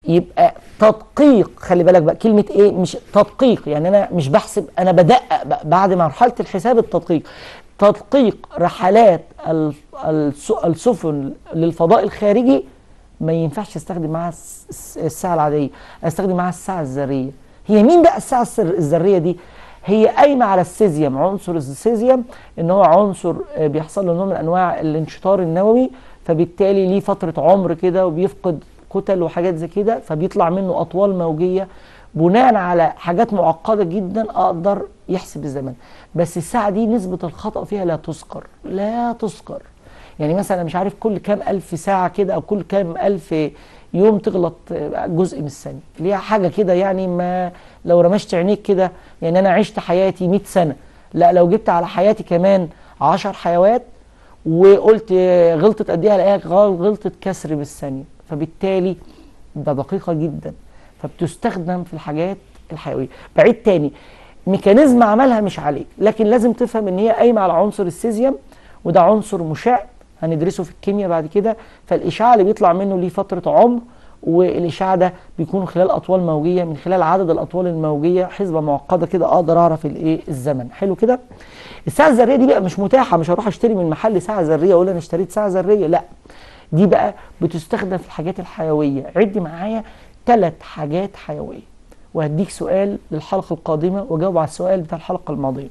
يبقى تدقيق خلي بالك بقى كلمة ايه مش تدقيق يعني انا مش بحسب انا بدقق بقى بعد مرحلة الحساب التدقيق تدقيق رحلات ال- الس- السفن للفضاء الخارجي ما ينفعش استخدم معاها الس- الس- الساعة العادية استخدم معاها الساعة الذرية هي مين بقى الساعة السر- الذرية دي هي قايمة على السيزيوم عنصر السيزيوم ان هو عنصر آه، بيحصل له نوع من انواع الانشطار النووي فبالتالي ليه فترة عمر كده وبيفقد كتل وحاجات زي كده فبيطلع منه اطوال موجية بناء على حاجات معقدة جدا اقدر يحسب الزمن بس الساعة دي نسبة الخطأ فيها لا تذكر لا تذكر يعني مثلا مش عارف كل كام ألف ساعة كده أو كل كام ألف يوم تغلط جزء من الثانية ليها حاجة كده يعني ما لو رمشت عينيك كده يعني أنا عشت حياتي 100 سنة لا لو جبت على حياتي كمان 10 حيوات وقلت غلطت قد ايه الاقيها غلطت كسر بالثانيه فبالتالي ده دقيقه جدا فبتستخدم في الحاجات الحيويه بعيد تاني ميكانيزم عملها مش عليك لكن لازم تفهم ان هي قايمه على عنصر السيزيوم وده عنصر مشع هندرسه في الكيمياء بعد كده فالاشعاع اللي بيطلع منه ليه فتره عمر والاشعاع ده بيكون خلال اطوال موجيه من خلال عدد الاطوال الموجيه حسبه معقده كده اقدر اعرف الايه الزمن حلو كده الساعه الذريه دي بقى مش متاحه مش هروح اشتري من محل ساعه ذريه اقول انا اشتريت ساعه ذريه لا دي بقى بتستخدم في الحاجات الحيويه عد معايا ثلاث حاجات حيويه وهديك سؤال للحلقه القادمه واجاوب على السؤال بتاع الحلقه الماضيه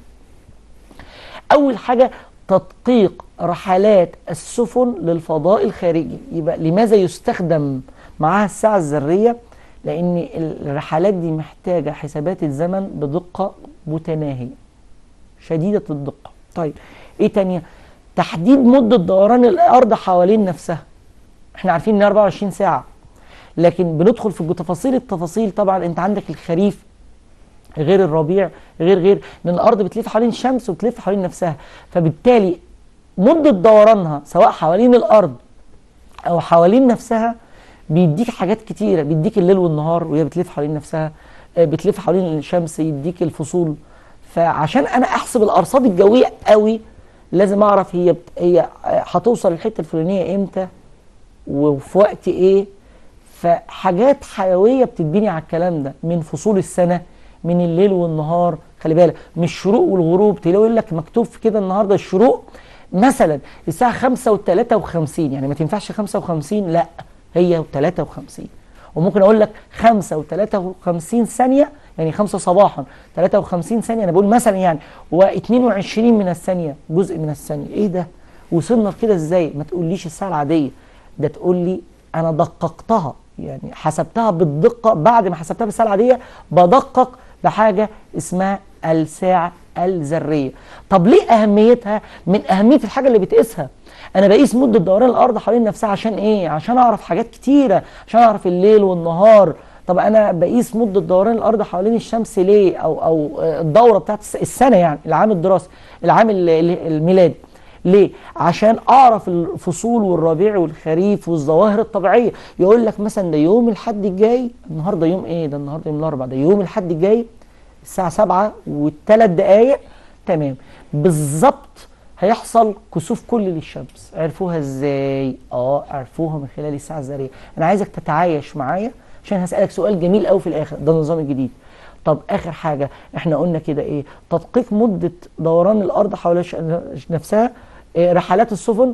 اول حاجه تدقيق رحلات السفن للفضاء الخارجي يبقى لماذا يستخدم معاها الساعة الذرية لأن الرحلات دي محتاجة حسابات الزمن بدقة متناهية شديدة الدقة طيب ايه تانية تحديد مدة دوران الأرض حوالين نفسها احنا عارفين ان 24 ساعة لكن بندخل في تفاصيل التفاصيل طبعا انت عندك الخريف غير الربيع غير غير لان الارض بتلف حوالين الشمس وبتلف حوالين نفسها فبالتالي مدة دورانها سواء حوالين الارض او حوالين نفسها بيديك حاجات كتيرة بيديك الليل والنهار وهي بتلف حوالين نفسها آه، بتلف حوالين الشمس يديك الفصول فعشان انا احسب الارصاد الجوية قوي لازم اعرف هي بت... هي آه، هتوصل الحتة الفلانية امتى وفي وقت ايه فحاجات حيويه بتتبني على الكلام ده من فصول السنه من الليل والنهار خلي بالك من الشروق والغروب تلاقي يقول لك مكتوب في كده النهارده الشروق مثلا الساعه 5 و53 يعني ما تنفعش 55 لا هي و53 وممكن اقول لك 5 و53 ثانيه يعني 5 صباحا 53 ثانيه انا بقول مثلا يعني و22 من الثانيه جزء من الثانيه ايه ده وصلنا لكده ازاي ما تقوليش الساعه العاديه ده تقول لي انا دققتها يعني حسبتها بالدقه بعد ما حسبتها بالساعه العاديه بدقق بحاجه اسمها الساعه الذريه طب ليه اهميتها من اهميه الحاجه اللي بتقيسها انا بقيس مده دوران الارض حوالين نفسها عشان ايه عشان اعرف حاجات كتيره عشان اعرف الليل والنهار طب انا بقيس مده دوران الارض حوالين الشمس ليه او او آه، الدوره بتاعت الس- السنه يعني العام الدراسي العام ال- ال- الميلادي ليه؟ عشان اعرف الفصول والربيع والخريف والظواهر الطبيعيه يقول لك مثلا ده يوم الحد الجاي النهارده يوم ايه؟ ده النهارده يوم الاربعاء ده يوم الحد الجاي الساعه 7 والثلاث دقائق تمام بالظبط هيحصل كسوف كلي للشمس عرفوها ازاي؟ اه عرفوها من خلال الساعه الذريه انا عايزك تتعايش معايا عشان هسالك سؤال جميل قوي في الاخر ده النظام الجديد طب اخر حاجه احنا قلنا كده ايه تدقيق مده دوران الارض حول ش- نفسها آه، رحلات السفن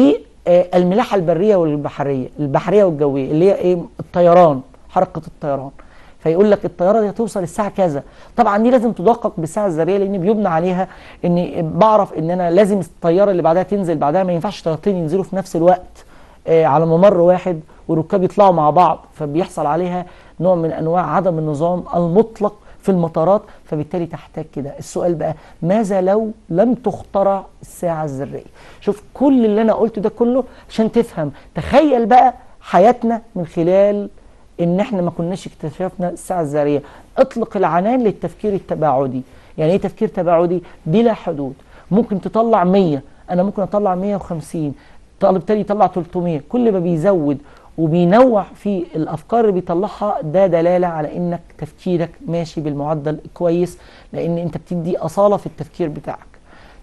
والملاحه البريه والبحريه البحريه والجويه اللي هي ايه الطيران حركه الطيران فيقول لك الطياره دي هتوصل الساعه كذا طبعا دي لازم تدقق بالساعه الذريه لان بيبنى عليها ان بعرف ان انا لازم الطياره اللي بعدها تنزل بعدها ما ينفعش طيارتين ينزلوا في نفس الوقت آه، على ممر واحد والركاب يطلعوا مع بعض فبيحصل عليها نوع من انواع عدم النظام المطلق في المطارات فبالتالي تحتاج كده السؤال بقى ماذا لو لم تخترع الساعة الذرية شوف كل اللي انا قلته ده كله عشان تفهم تخيل بقى حياتنا من خلال ان احنا ما كناش اكتشفنا الساعة الذرية اطلق العنان للتفكير التباعدي يعني ايه تفكير تباعدي بلا حدود ممكن تطلع 100 انا ممكن اطلع 150 طالب تاني يطلع 300 كل ما بيزود وبينوع في الافكار اللي بيطلعها ده دلاله على انك تفكيرك ماشي بالمعدل كويس لان انت بتدي اصاله في التفكير بتاعك